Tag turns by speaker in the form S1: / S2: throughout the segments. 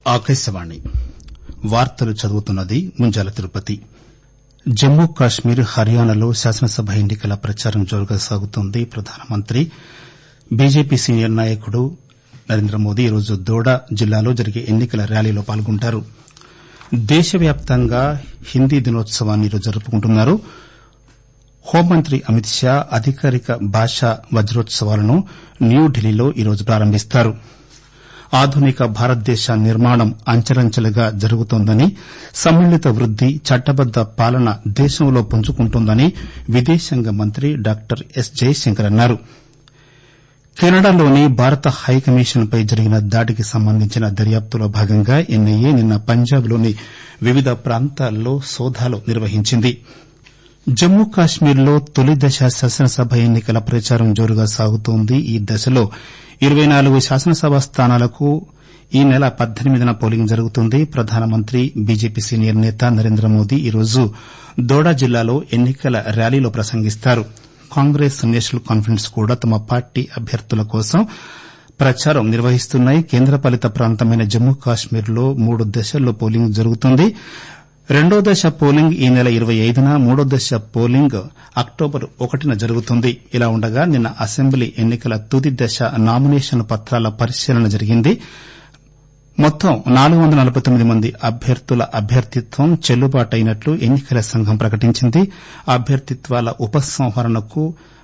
S1: ఆకాశవాణి వార్తలు చదువుతున్నది ముంజాల తిరుపతి జమ్మూ కశ్మీర్ హర్యానాలో శాసనసభ ఎన్నికల ప్రచారం జోరుగా సాగుతోంది ప్రధానమంత్రి బీజేపీ సీనియర్ నాయకుడు నరేంద్రమోదీ ఈరోజు దోడా జిల్లాలో జరిగే ఎన్నికల ర్యాలీలో పాల్గొంటారు దేశవ్యాప్తంగా హిందీ దినోత్సవాన్ని ఈరోజు జరుపుకుంటున్నారు హోంమంత్రి అమిత్ షా అధికారిక భాషా వజ్రోత్సవాలను న్యూఢిల్లీలో ఈరోజు ప్రారంభిస్తారు ఆధునిక భారతదేశ నిర్మాణం అంచెలంచెలుగా జరుగుతోందని సమ్మిళిత వృద్ది చట్టబద్ద పాలన దేశంలో పుంజుకుంటోందని విదేశాంగ మంత్రి డాక్టర్ ఎస్ జయశంకర్ అన్నారు కెనడాలోని భారత హైకమిషన్పై జరిగిన దాడికి సంబంధించిన దర్యాప్తులో భాగంగా ఎన్ఐఏ నిన్న పంజాబ్లోని వివిధ ప్రాంతాల్లో సోదాలు నిర్వహించింది జమ్మూ కశ్మీర్లో తొలి దశ శాసనసభ ఎన్నికల ప్రచారం జోరుగా సాగుతోంది ఈ దశలో ఇరవై నాలుగు శాసనసభ స్థానాలకు ఈ నెల పద్దెనిమిదిన పోలింగ్ జరుగుతుంది ప్రధానమంత్రి బీజేపీ సీనియర్ నేత నరేంద్రమోదీ ఈరోజు దోడా జిల్లాలో ఎన్నికల ర్యాలీలో ప్రసంగిస్తారు కాంగ్రెస్ నేషనల్ కాన్ఫరెన్స్ కూడా తమ పార్టీ అభ్యర్థుల కోసం ప్రచారం నిర్వహిస్తున్నాయి కేంద్రపాలిత ప్రాంతమైన జమ్మూ కశ్మీర్లో మూడు దశల్లో పోలింగ్ జరుగుతుంది రెండో దశ పోలింగ్ ఈ నెల ఇరవై ఐదున మూడో దశ పోలింగ్ అక్టోబర్ ఒకటిన జరుగుతుంది ఇలా ఉండగా నిన్న అసెంబ్లీ ఎన్నికల తుది దశ నామినేషన్ పత్రాల పరిశీలన జరిగింది మొత్తం నాలుగు వందల నలబై తొమ్మిది మంది అభ్యర్థుల అభ్యర్థిత్వం చెల్లుబాటైనట్లు ఎన్నికల సంఘం ప్రకటించింది అభ్యర్థిత్వాల ఉపసంహరణకు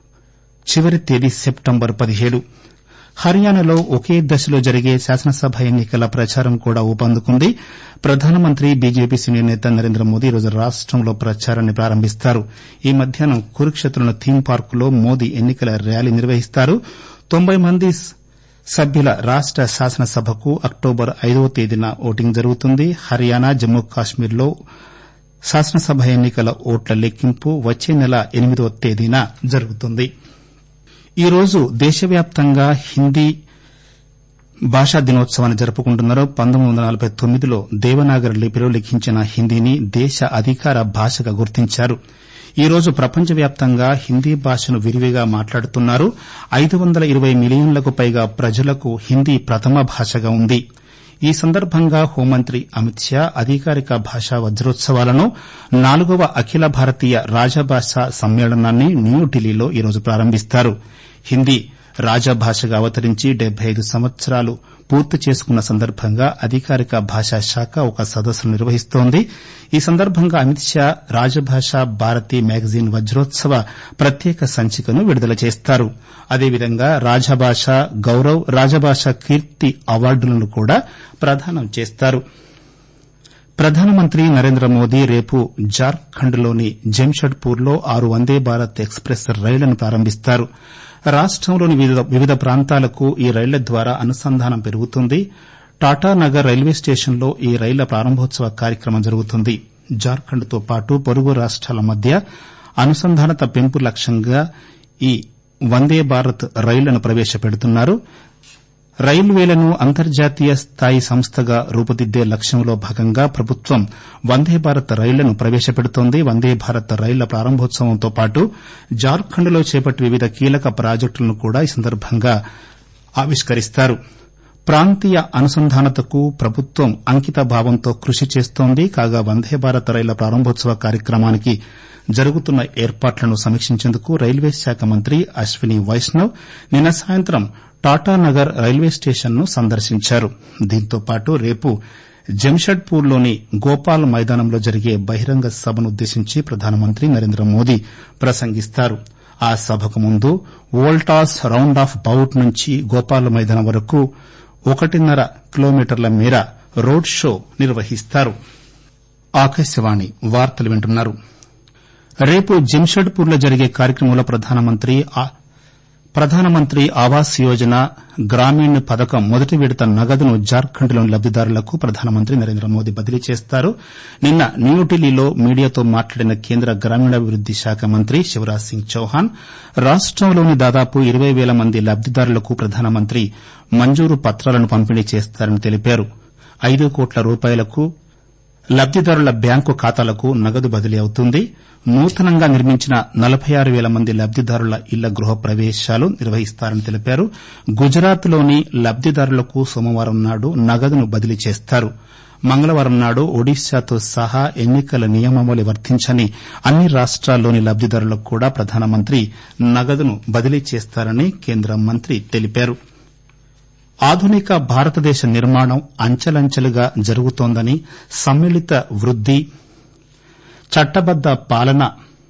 S1: చివరి తేదీ సెప్టెంబర్ పదిహేడు హర్యానాలో ఒకే దశలో జరిగే శాసనసభ ఎన్నికల ప్రచారం కూడా ఊపందుకుంది ప్రధానమంత్రి బీజేపీ సీనియర్ నేత నరేంద్రమోదీ ఈరోజు రాష్టంలో ప్రచారాన్ని ప్రారంభిస్తారు ఈ మధ్యాహ్నం కురుక్షేత్రలోని థీమ్ పార్కులో మోదీ ఎన్నికల ర్యాలీ నిర్వహిస్తారు తొంభై మంది సభ్యుల రాష్ట శాసనసభకు అక్టోబర్ ఐదవ తేదీన ఓటింగ్ జరుగుతుంది హర్యానా జమ్మూ కశ్మీర్లో శాసనసభ ఎన్నికల ఓట్ల లెక్కింపు వచ్చే నెల ఎనిమిదవ తేదీన జరుగుతుంది ఈరోజు దేశవ్యాప్తంగా హిందీ భాషా దినోత్సవాన్ని జరుపుకుంటున్నారు పంతొమ్మిది వందల నలబై తొమ్మిదిలో దేవనాగరి లిపిలో లిఖించిన హిందీని దేశ అధికార భాషగా గుర్తించారు ఈ రోజు ప్రపంచవ్యాప్తంగా హిందీ భాషను విరివిగా మాట్లాడుతున్నారు ఐదు వందల ఇరవై మిలియన్లకు పైగా ప్రజలకు హిందీ ప్రథమ భాషగా ఉంది ఈ సందర్భంగా హోంమంత్రి అమిత్ షా అధికారిక భాషా వజ్రోత్సవాలను నాలుగవ అఖిల భారతీయ రాజభాష సమ్మేళనాన్ని న్యూఢిల్లీలో ఈరోజు ప్రారంభిస్తారు హిందీ రాజభాషగా అవతరించి డెబ్బై ఐదు సంవత్సరాలు పూర్తి చేసుకున్న సందర్భంగా అధికారిక భాషా శాఖ ఒక సదస్సును నిర్వహిస్తోంది ఈ సందర్భంగా అమిత్ షా రాజభాష భారతి మ్యాగజీన్ వజ్రోత్సవ ప్రత్యేక సంచికను విడుదల చేస్తారు అదేవిధంగా రాజభాష గౌరవ్ రాజభాష కీర్తి అవార్డులను కూడా ప్రదానం చేస్తారు ప్రధానమంత్రి నరేంద్రమోదీ రేపు జార్ఖండ్లోని జంషెడ్పూర్లో ఆరు వందే భారత్ ఎక్స్ప్రెస్ రైళ్లను ప్రారంభిస్తారు రాష్టంలోని వివిధ ప్రాంతాలకు ఈ రైళ్ల ద్వారా అనుసంధానం పెరుగుతుంది టాటానగర్ రైల్వే స్టేషన్లో ఈ రైళ్ల ప్రారంభోత్సవ కార్యక్రమం జరుగుతుంది జార్ఖండ్తో పాటు పొరుగు రాష్ట్రాల మధ్య అనుసంధానత పెంపు లక్ష్యంగా ఈ వందే భారత్ రైళ్లను ప్రవేశపెడుతున్నారు రైల్వేలను అంతర్జాతీయ స్థాయి సంస్థగా రూపుదిద్దే లక్ష్యంలో భాగంగా ప్రభుత్వం వందే భారత్ రైళ్లను ప్రవేశపెడుతోంది వందే భారత్ రైళ్ల ప్రారంభోత్సవంతో పాటు జార్ఖండ్లో చేపట్టే వివిధ కీలక ప్రాజెక్టులను కూడా ఈ సందర్భంగా ఆవిష్కరిస్తారు ప్రాంతీయ అనుసంధానతకు ప్రభుత్వం అంకితభావంతో కృషి చేస్తోంది కాగా వందే భారత్ రైళ్ల ప్రారంభోత్సవ కార్యక్రమానికి జరుగుతున్న ఏర్పాట్లను సమీక్షించేందుకు రైల్వే శాఖ మంత్రి అశ్విని వైష్ణవ్ నిన్న సాయంత్రం టాటానగర్ రైల్వే స్టేషన్ను సందర్శించారు దీంతో పాటు రేపు జంషెడ్పూర్లోని గోపాల్ మైదానంలో జరిగే బహిరంగ సభనుద్దేశించి ప్రధానమంత్రి నరేంద్రమోదీ ప్రసంగిస్తారు ఆ సభకు ముందు వోల్టాస్ రౌండ్ ఆఫ్ బౌట్ నుంచి గోపాల్ మైదానం వరకు ఒకటిన్నర కిలోమీటర్ల మేర రోడ్ షో నిర్వహిస్తారు రేపు జంషెడ్పూర్లో జరిగే కార్యక్రమంలో ప్రధానమంత్రి ఆవాస్ యోజన గ్రామీణ్ పథకం మొదటి విడత నగదును జార్ఖండ్లోని లబ్దిదారులకు ప్రధానమంత్రి నరేంద్రమోదీ బదిలీ చేస్తారు నిన్న న్యూఢిల్లీలో మీడియాతో మాట్లాడిన కేంద్ర గ్రామీణాభివృద్ది శాఖ మంత్రి శివరాజ్ సింగ్ చౌహాన్ రాష్టంలోని దాదాపు ఇరవై పేల మంది లబ్దిదారులకు ప్రధానమంత్రి మంజూరు పత్రాలను పంపిణీ చేస్తారని తెలిపారు ఐదు కోట్ల రూపాయలకు లబ్దిదారుల బ్యాంకు ఖాతాలకు నగదు బదిలీ అవుతుంది నూతనంగా నిర్మించిన నలబై ఆరు పేల మంది లబ్దిదారుల ఇళ్ల గృహ ప్రవేశాలు నిర్వహిస్తారని తెలిపారు గుజరాత్ లోని లబ్దిదారులకు సోమవారం నాడు నగదును బదిలీ చేస్తారు మంగళవారం నాడు ఒడిశాతో సహా ఎన్నికల నియమావళి వర్తించని అన్ని రాష్టాల్లోని లబ్దిదారులకు కూడా ప్రధానమంత్రి నగదును బదిలీ చేస్తారని కేంద్ర మంత్రి తెలిపారు ఆధునిక భారతదేశ నిర్మాణం అంచెలంచెలుగా జరుగుతోందని సమ్మిళిత వృద్ది చట్టబద్ద పాలన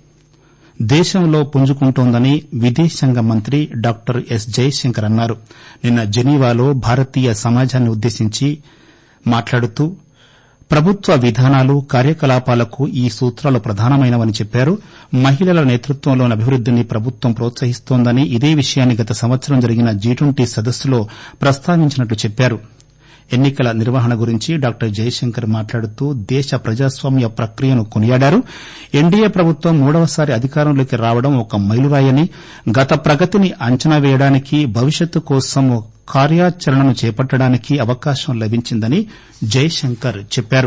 S1: దేశంలో పుంజుకుంటోందని విదేశాంగ మంత్రి డాక్టర్ ఎస్ జైశంకర్ అన్నారు నిన్న జెనీవాలో భారతీయ సమాజాన్ని ఉద్దేశించి మాట్లాడుతూ ప్రభుత్వ విధానాలు కార్యకలాపాలకు ఈ సూత్రాలు ప్రధానమైనవని చెప్పారు మహిళల నేతృత్వంలోని అభివృద్దిని ప్రభుత్వం ప్రోత్సహిస్తోందని ఇదే విషయాన్ని గత సంవత్సరం జరిగిన జీ ట్వంటీ సదస్సులో ప్రస్తావించినట్లు చెప్పారు ఎన్నికల నిర్వహణ గురించి డాక్టర్ జయశంకర్ మాట్లాడుతూ దేశ ప్రజాస్వామ్య ప్రక్రియను కొనియాడారు ఎన్డీఏ ప్రభుత్వం మూడవసారి అధికారంలోకి రావడం ఒక మైలురాయని గత ప్రగతిని అంచనా వేయడానికి భవిష్యత్తు కోసం కార్యాచరణను చేపట్టడానికి అవకాశం లభించిందని జైశంకర్ చెప్పారు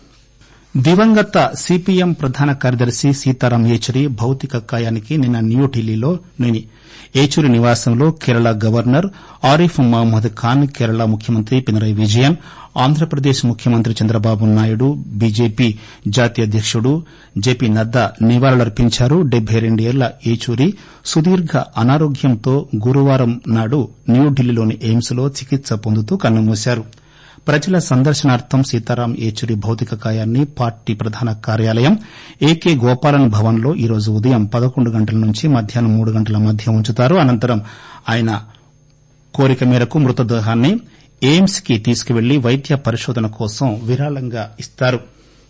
S1: దివంగత సీపీఎం ప్రధాన కార్యదర్శి సీతారాం ఏచూరి భౌతిక కాయానికి నిన్న న్యూఢిల్లీలోని ఏచూరి నివాసంలో కేరళ గవర్నర్ ఆరిఫ్ మహ్మద్ ఖాన్ కేరళ ముఖ్యమంత్రి పినరయి విజయన్ ఆంధ్రప్రదేశ్ ముఖ్యమంత్రి చంద్రబాబు నాయుడు బీజేపీ జాతీయ అధ్యకుడు జేపీ నడ్డా నివాళులర్పించారు డెబ్బై రెండేళ్ల ఏచూరి సుదీర్ఘ అనారోగ్యంతో గురువారం నాడు న్యూఢిల్లీలోని ఎయిమ్స్ లో చికిత్స పొందుతూ కన్నుమూశారు ప్రజల సందర్శనార్థం సీతారాం ఏచూరి భౌతిక కాయాన్ని పార్టీ ప్రధాన కార్యాలయం ఏకే గోపాలన్ భవన్ లో ఈరోజు ఉదయం పదకొండు గంటల నుంచి మధ్యాహ్నం మూడు గంటల మధ్య ఉంచుతారు అనంతరం ఆయన కోరిక మేరకు మృతదేహాన్ని ఎయిమ్స్ కి తీసుకువెళ్లి వైద్య పరిశోధన కోసం విరాళంగా ఇస్తారు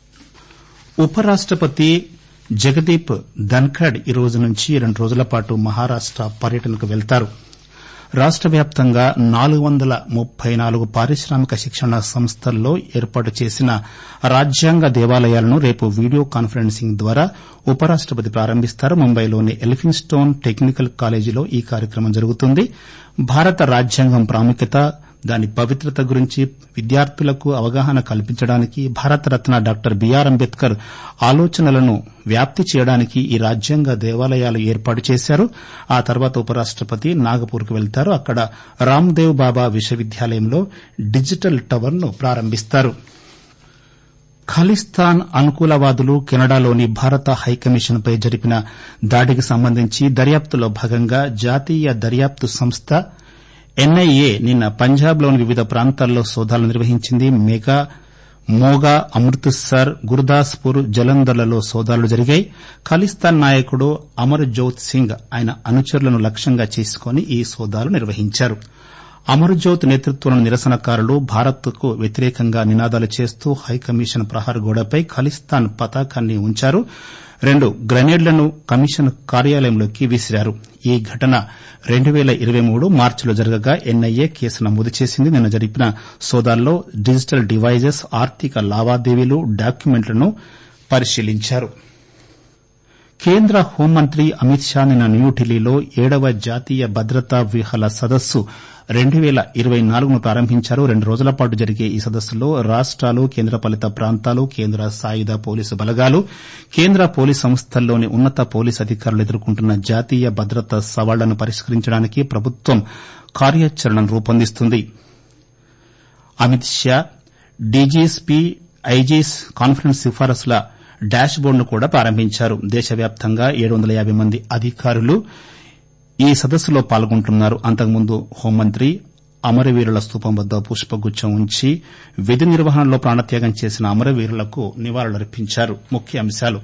S1: ఉపరాష్టపతి జగదీప్ ధన్ఖడ్ ఈ రోజు నుంచి రెండు రోజుల పాటు మహారాష్ట పర్యటనకు వెళ్తారు రాష్ట వ్యాప్తంగా నాలుగు వందల ముప్పై నాలుగు పారిశ్రామిక శిక్షణ సంస్థల్లో ఏర్పాటు చేసిన రాజ్యాంగ దేవాలయాలను రేపు వీడియో కాన్ఫరెన్సింగ్ ద్వారా ఉపరాష్టపతి ప్రారంభిస్తారు ముంబైలోని ఎలిఫిన్స్టోన్ టెక్నికల్ కాలేజీలో ఈ కార్యక్రమం జరుగుతుంది భారత రాజ్యాంగం ప్రాముఖ్యత దాని పవిత్రత గురించి విద్యార్థులకు అవగాహన కల్పించడానికి భారతరత్న డాక్టర్ బీఆర్ అంబేద్కర్ ఆలోచనలను వ్యాప్తి చేయడానికి ఈ రాజ్యాంగ దేవాలయాలు ఏర్పాటు చేశారు ఆ తర్వాత ఉపరాష్టపతి నాగపూర్కు వెళ్తారు అక్కడ రామ్దేవ్ బాబా విశ్వవిద్యాలయంలో డిజిటల్ టవర్ ను ప్రారంభిస్తారు ఖలిస్తాన్ అనుకూలవాదులు కెనడాలోని భారత హైకమిషన్పై జరిపిన దాడికి సంబంధించి దర్యాప్తులో భాగంగా జాతీయ దర్యాప్తు సంస్థ ఎన్ఐఏ నిన్న పంజాబ్లోని వివిధ ప్రాంతాల్లో సోదాలు నిర్వహించింది మెగా మోగా అమృత్సర్ గుర్దాస్పూర్ జలంధర్లలో సోదాలు జరిగాయి ఖలిస్తాన్ నాయకుడు అమర్జోత్ సింగ్ ఆయన అనుచరులను లక్ష్యంగా చేసుకుని ఈ సోదాలు నిర్వహించారు అమర్జోత్ నేతృత్వంలోని నిరసనకారులు భారత్కు వ్యతిరేకంగా నినాదాలు చేస్తూ హైకమిషన్ ప్రహార్ గోడపై ఖలిస్తాన్ పతాకాన్ని ఉంచారు రెండు గ్రనేడ్లను కమిషన్ కార్యాలయంలోకి విసిరారు ఈ ఘటన రెండు పేల ఇరవై మూడు మార్చిలో జరగగా ఎన్ఐఏ కేసు నమోదు చేసింది నిన్న జరిపిన సోదాల్లో డిజిటల్ డివైజెస్ ఆర్థిక లావాదేవీలు డాక్యుమెంట్లను పరిశీలించారు కేంద్ర హోంమంత్రి అమిత్ షా నిన్న న్యూఢిల్లీలో ఏడవ జాతీయ భద్రతా వ్యూహాల సదస్సు రెండు పేల ఇరవై నాలుగును ప్రారంభించారు రెండు రోజుల పాటు జరిగే ఈ సదస్సులో రాష్టాలు కేంద్రపాలిత ప్రాంతాలు కేంద్ర సాయుధ పోలీసు బలగాలు కేంద్ర పోలీసు సంస్థల్లోని ఉన్నత పోలీసు అధికారులు ఎదుర్కొంటున్న జాతీయ భద్రతా సవాళ్లను పరిష్కరించడానికి ప్రభుత్వం కార్యాచరణను రూపొందిస్తుంది Amit Shah DGSP IGs conference సిఫారసుల డాష్ బోర్డును కూడా ప్రారంభించారు దేశవ్యాప్తంగా ఏడు వందల యాబై మంది అధికారులు ఈ సదస్సులో పాల్గొంటున్నారు అంతకుముందు హోంమంత్రి అమరవీరుల స్తూపం వద్ద పుష్పగుచ్చం ఉంచి విధి నిర్వహణలో ప్రాణత్యాగం చేసిన అమరవీరులకు నివాళులర్పించారు ముఖ్యాంశాలు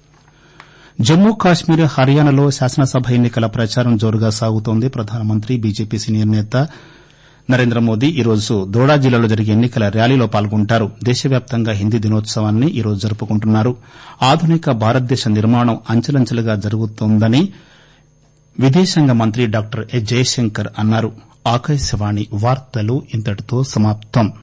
S1: జమ్మూ కాశ్మీర్ హర్యానాలో శాసనసభ ఎన్నికల ప్రచారం జోరుగా సాగుతోంది ప్రధానమంత్రి బీజేపీ సీనియర్ నేత నరేంద్ర మోదీ ఈరోజు దోడా జిల్లాలో జరిగే ఎన్నికల ర్యాలీలో పాల్గొంటారు దేశవ్యాప్తంగా హిందీ దినోత్సవాన్ని ఈరోజు జరుపుకుంటున్నారు ఆధునిక భారతదేశ నిర్మాణం అంచెలంచెలుగా జరుగుతోందని విదేశాంగ మంత్రి డాక్టర్ ఎస్ జయశంకర్ అన్నారు ఆకాశవాణి వార్తలు ఇంతటితో సమాప్తం